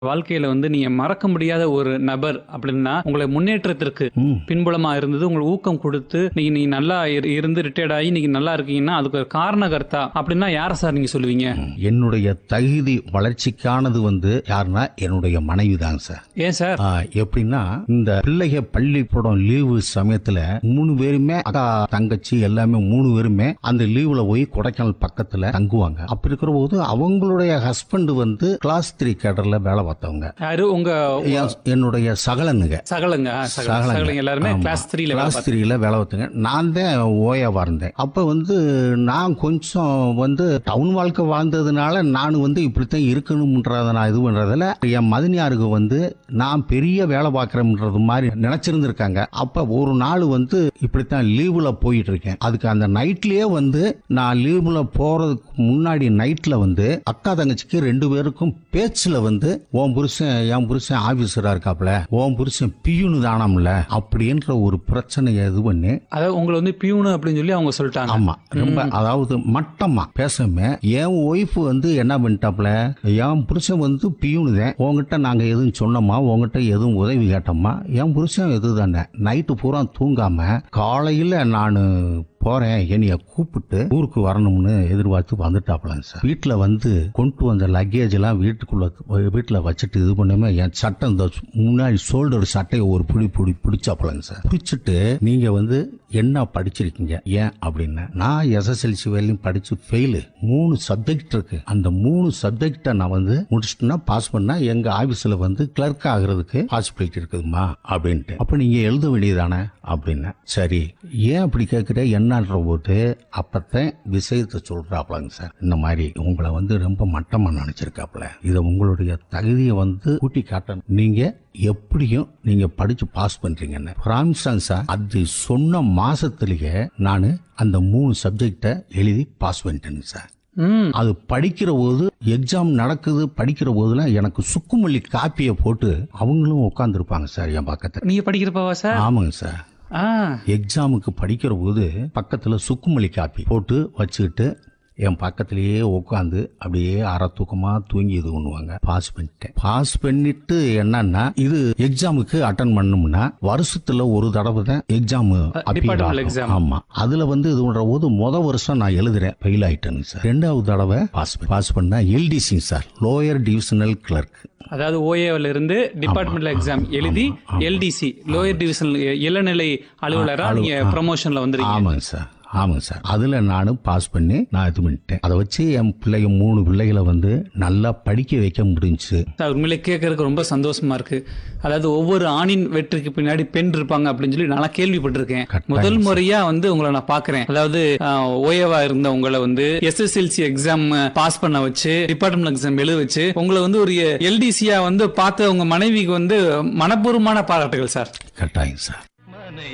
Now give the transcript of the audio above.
வாழ்க்கையில வந்து நீங்க மறக்க முடியாத ஒரு நபர் அப்படின்னா உங்களை முன்னேற்றத்திற்கு ம். பின்புலமா இருந்தது உங்களுக்கு ஊக்கம் கொடுத்து நீங்க நீங்க நல்லா இரு- இருந்து ரிட்டையர்ட் ஆகி நீங்க நல்லா இருக்கீங்கன்னா அதுக்கு ஒரு காரணகர்த்தா அப்படின்னா யார சார் நீங்க சொல்லுவீங்க என்னுடைய தகுதி வளர்ச்சிக்கானது வந்து யாருன்னா என்னுடைய மனைவி தான் சார் ஏன் சார் ஆ, எப்படின்னா இந்த பிள்ளைக பள்ளிக்கூடம் லீவு சமயத்துல மூணு பேருமே அக்கா தங்கச்சி எல்லாமே மூணு பேருமே அந்த லீவுல போய் கொடைக்கானல் பக்கத்துல தங்குவாங்க அப்படி இருக்கிற போது அவங்களுடைய ஹஸ்பண்ட் வந்து கிளாஸ் த்ரீ கேடர்ல வேலை பார்த்தவங்க யாரு உங்க என்- என்னுடைய சகலனுங்க சகலங்க ஆ, சகல- சகலங்க. சகலங்க எல்லாருமே ஆமா. கிளாஸ் த்ரீல கிளாஸ் த்ரீல வேலை பார்த்தேங்க நான் தான் ஓயாவா இருந்தேன் அப்ப வந்து நான் கொஞ்சம் வந்து டவுன் வாழ்க்கை வாழ்ந்ததுனால நான் வந்து இப்படித்தான் இருக்கணும்ன்றத நான் இது பண்றதுல என் மதினியாருக்கு வந்து நான் பெரிய வேலை பார்க்கறேன்றது மாதிரி நினைச்சிருந்திருக்காங்க அப்ப ஒரு நாள் வந்து இப்படித்தான் லீவுல போயிட்டு இருக்கேன் அதுக்கு அந்த நைட்லயே வந்து நான் லீவுல போறதுக்கு முன்னாடி நைட்ல வந்து அக்கா தங்கச்சிக்கு ரெண்டு பேருக்கும் பேச்சுல வந்து உன் புருஷன் என் புருஷன் ஆபீசரா இருக்காப்ல உன் புருஷன் பியூனு தானாம்ல அப்படின்ற ஒரு பிரச்சனையை இது பண்ணி அதாவது உங்களை வந்து பியூனு அப்படின்னு சொல்லி அவங்க சொல்லிட்டாங்க ஆமா ரொம்ப அதாவது மட்டமா பேசாம என் ஒய்ஃப் வந்து என்ன பண்ணிட்டாப்ல என் புருஷன் வந்து பியூனு தான் உங்ககிட்ட நாங்க எதுவும் சொன்னோமா உங்ககிட்ட எதுவும் உதவி கேட்டோமா என் புருஷன் இது தானே நைட்டு பூரா தூங்காம காலையில நான் போறேன் என்னைய கூப்பிட்டு ஊருக்கு வரணும்னு எதிர்பார்த்து வந்துட்டாப்லங்க சார் வீட்டில் வந்து கொண்டு வந்த லக்கேஜ் எல்லாம் வீட்டுக்குள்ள வீட்டில் வச்சுட்டு இது பண்ணாம என் சட்டை இந்த முன்னாடி ஷோல்டர் சட்டையை ஒரு பிடி பிடி பிடிச்சாப்லங்க சார் பிடிச்சிட்டு நீங்க வந்து என்ன படிச்சிருக்கீங்க ஏன் அப்படின்னு நான் எஸ்எஸ்எல்சி வரையிலும் படிச்சு ஃபெயிலு மூணு சப்ஜெக்ட் இருக்கு அந்த மூணு சப்ஜெக்டை நான் வந்து முடிச்சிட்டேன்னா பாஸ் பண்ணா எங்க ஆபீஸ்ல வந்து கிளர்க் ஆகுறதுக்கு பாசிபிலிட்டி இருக்குதுமா அப்படின்ட்டு அப்ப நீங்க எழுத வேண்டியதானே அப்படின்னு சரி ஏன் அப்படி கேட்குற என்னன்ற போது அப்பத்தான் விஷயத்தை சொல்றாப்லங்க சார் இந்த மாதிரி உங்களை வந்து ரொம்ப மட்டமா நினைச்சிருக்காப்ல இதை உங்களுடைய தகுதியை வந்து கூட்டி காட்டணும் நீங்க எப்படியும் நீங்க படிச்சு பாஸ் பண்றீங்கன்னு பிராமிசான் சார் அது சொன்ன மாசத்திலேயே நான் அந்த மூணு சப்ஜெக்டை எழுதி பாஸ் பண்ணிட்டேனுங்க சார் ம் அது படிக்கிற போது எக்ஸாம் நடக்குது படிக்கிற போதுலாம் எனக்கு சுக்குமல்லி காப்பியை போட்டு அவங்களும் உட்காந்துருப்பாங்க சார் என் பக்கத்துல நீங்க படிக்கிறப்பவா சார் ஆமாங்க சார் ஆ எக்ஸாமுக்கு படிக்கிற போது பக்கத்துல சுக்குமல்லி காப்பி போட்டு வச்சுக்கிட்டு என் பக்கத்திலேயே உட்காந்து அப்படியே அரை தூக்கமா தூங்கி இது பண்ணுவாங்க பாஸ் பண்ணிட்டேன் பாஸ் பண்ணிட்டு என்னன்னா இது எக்ஸாமுக்கு அட்டன் பண்ணோம்னா வருஷத்துல ஒரு தடவை தான் எக்ஸாம் departmental exam. ஆமா அதுல வந்து இது பண்ற போது முத வருஷம் நான் எழுதுறேன் ஃபெயில் ஆயிட்டேன்னு சார் ரெண்டாவது தடவை பாஸ் பாஸ் பண்ணா LDC sir lower divisional clerk அதாவது ஓஏல இருந்து டிபார்ட்மெண்டல் எக்ஸாம் எழுதி எல்டிசி லோயர் டிவிஷன் இளநிலை அலுவலரா நீங்க ப்ரமோஷன்ல வந்துருக்கீங்க ஆமாங்க சார் ஆமாங்க சார் அதில் நானும் பாஸ் பண்ணி நான் இது பண்ணிட்டேன் அதை வச்சு என் பிள்ளைங்க மூணு பிள்ளைகளை வந்து நல்லா படிக்க வைக்க முடிஞ்சுச்சு சார் உண்மையிலே கேட்கறதுக்கு ரொம்ப சந்தோஷமா இருக்கு அதாவது ஒவ்வொரு ஆணின் வெற்றிக்கு பின்னாடி பெண் இருப்பாங்க அப்படின்னு சொல்லி நான் கேள்விப்பட்டிருக்கேன் கட்டாயம் முதல் முறையா வந்து உங்களை நான் பாக்குறேன் அதாவது ஓஏவா இருந்த உங்களை வந்து எஸ்எஸ்எல்சி எக்ஸாம் பாஸ் பண்ண வச்சு டிபார்ட்மெண்ட் எக்ஸாம் எழுத வச்சு உங்களை வந்து ஒரு எல்டிசியா வந்து பார்த்த உங்க மனைவிக்கு வந்து மனப்பூர்வமான பாராட்டுகள் சார் கட்டாயம் சார்